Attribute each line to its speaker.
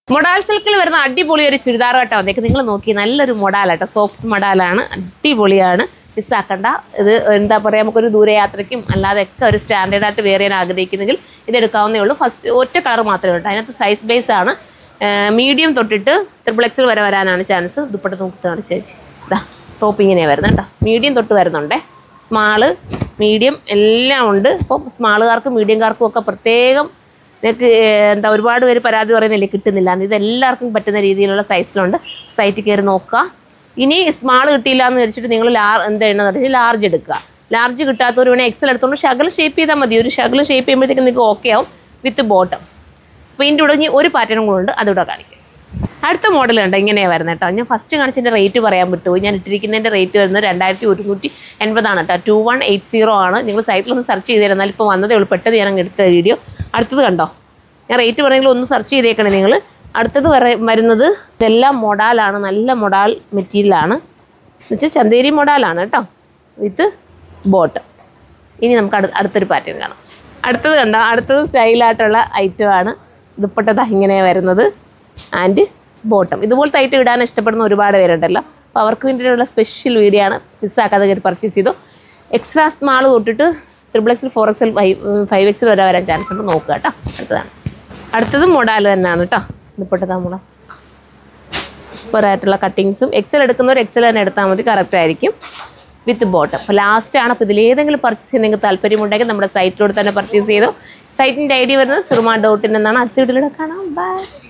Speaker 1: modal സിൽക്കിൽ വരുന്ന അടിപൊളി ഒരു ചുരിദാർ കേട്ടോ അതൊക്കെ നിങ്ങൾ നോക്കി നല്ലൊരു മൊഡാലാട്ടോ സോഫ്റ്റ് മൊഡാലാണ് അടിപൊളിയാണ് മിസ്സാക്കണ്ട ഇത് എന്താ പറയുക നമുക്കൊരു ദൂരയാത്രയ്ക്കും അല്ലാതെ ഒക്കെ ഒരു സ്റ്റാൻഡേർഡ് ആയിട്ട് വെയർ ചെയ്യാൻ ആഗ്രഹിക്കുന്നെങ്കിൽ ഇത് എടുക്കാവുന്നേ ഉള്ളൂ ഫസ്റ്റ് ഒറ്റ കളർ മാത്രമേ ഉള്ളൂ അതിനകത്ത് സൈസ് ബേസ് ആണ് മീഡിയം തൊട്ടിട്ട് ട്രിപ്പിൾ എക്സിൽ വരെ വരാനാണ് ചാൻസ് ദുപ്പട്ട നോക്കുന്നതാണ് ചേച്ചി ഇതാ ടോപ്പ് ഇങ്ങനെ വരുന്നത് കേട്ടോ മീഡിയം തൊട്ട് വരുന്നുണ്ടേ സ്മാള് മീഡിയം എല്ലാം ഉണ്ട് അപ്പം സ്മാളുകാർക്കും മീഡിയംകാർക്കും ഒക്കെ പ്രത്യേകം നിങ്ങൾക്ക് എന്താ ഒരുപാട് പേര് പരാതി പറയുന്നില്ലേ കിട്ടുന്നില്ല ഇത് എല്ലാവർക്കും പറ്റുന്ന രീതിയിലുള്ള സൈസിലുണ്ട് സൈറ്റിൽ കയറി നോക്കുക ഇനി സ്മാൾ കിട്ടിയില്ല എന്ന് വെച്ചിട്ട് നിങ്ങൾ ലാർ എന്താ ചെയ്യണമെന്ന് വെച്ചാൽ ലാർജ് എടുക്കുക ലാർജ് കിട്ടാത്തവർ വേണേൽ എക്സൽ എടുത്തുകൊണ്ട് ശകലം ഷേപ്പ് ചെയ്താൽ മതി ഒരു ശകലം ഷേപ്പ് ചെയ്യുമ്പോഴത്തേക്കും നിങ്ങൾക്ക് ഓക്കെ ആവും വിത്ത് ബോട്ടം അപ്പോൾ ഇതിൻ്റെ കൂടെ ഇനി ഒരു പാറ്റേണും കൂടെ ഉണ്ട് അതിവിടെ കാണിക്കാം അടുത്ത മോഡൽ ഉണ്ട് ഇങ്ങനെയാണ് വരുന്നത് കേട്ടോ ഞാൻ ഫസ്റ്റ് കാണിച്ചതിൻ്റെ റേറ്റ് പറയാൻ വിട്ടുപോയി ഞാൻ ഇട്ടിരിക്കുന്നതിൻ്റെ റേറ്റ് വരുന്നത് രണ്ടായിരത്തി ഒരുന്നൂറ്റി എൺപതാണ് കേട്ടോ ടു വൺ എയ്റ്റ് സീറോ ആണ് നിങ്ങൾ സൈറ്റിലൊന്ന് സെർച്ച് ചെയ്തിരുന്നാൽ ഇപ്പോൾ വന്നതേ ഉള്ളൂ പെട്ടെന്ന് ഞാൻ അങ്ങ് എടുത്ത വീഡിയോ അടുത്തത് കണ്ടോ ഞാൻ റേറ്റ് പറയുമെങ്കിൽ ഒന്ന് സെർച്ച് ചെയ്തേക്കണേ നിങ്ങൾ അടുത്തത് വര വരുന്നത് ഇതെല്ലാം മൊഡാലാണ് നല്ല മൊഡാൽ മെറ്റീരിയലാണ് എന്നുവെച്ചാൽ ചന്തേരി മൊഡാലാണ് കേട്ടോ വിത്ത് ബോട്ട് ഇനി നമുക്ക് അടു അടുത്തൊരു പാറ്റേൺ കാണാം അടുത്തത് കണ്ടോ അടുത്തത് സ്റ്റൈലായിട്ടുള്ള ഐറ്റമാണ് ദുപ്പട്ട ഇങ്ങനെ വരുന്നത് ആൻഡ് ബോട്ടം ഇതുപോലത്തെ ഐറ്റം ഇടാൻ ഇഷ്ടപ്പെടുന്ന ഒരുപാട് പേരുണ്ടല്ലോ അപ്പോൾ അവർക്ക് വേണ്ടിയിട്ടുള്ള സ്പെഷ്യൽ വീഡിയോ ആണ് മിസ്സാക്കാതെ കയറി പർച്ചേസ് ചെയ്തു എക്സ്ട്രാ സ്മാൾ തൊട്ടിട്ട് ത്രിബിൾ എക്സിൽ ഫോർ എക്സിൽ ഫൈവ് ഫൈവ് എക്സിൽ വരെ വരാൻ ചാൻസ് ഉണ്ട് നോക്കുക കേട്ടോ അടുത്തതാണ് അടുത്തത് മൊഡാൽ തന്നെയാണ് കേട്ടോ ദുപ്പട്ട നമ്മളെ സൂപ്പറായിട്ടുള്ള കട്ടിങ്സും എക്സൽ എടുക്കുന്നവർ എക്സൽ തന്നെ എടുത്താൽ മതി കറക്റ്റ് ആയിരിക്കും വിത്ത് ബോട്ടം അപ്പോൾ ലാസ്റ്റാണ് അപ്പോൾ ഇതിലേതെങ്കിലും പർച്ചേസ് ചെയ്യാൻ നിങ്ങൾക്ക് താല്പര്യമുണ്ടെങ്കിൽ നമ്മുടെ സൈറ്റിലൂടെ തന്നെ പർച്ചേസ് ചെയ്തു സൈറ്റിൻ്റെ ഐ ഡി വരുന്നത് സിറുമ ഡോട്ട് ഇൻ എന്നാണ് അടുത്ത വീട്ടിലൂടെ കാണാം ബൈ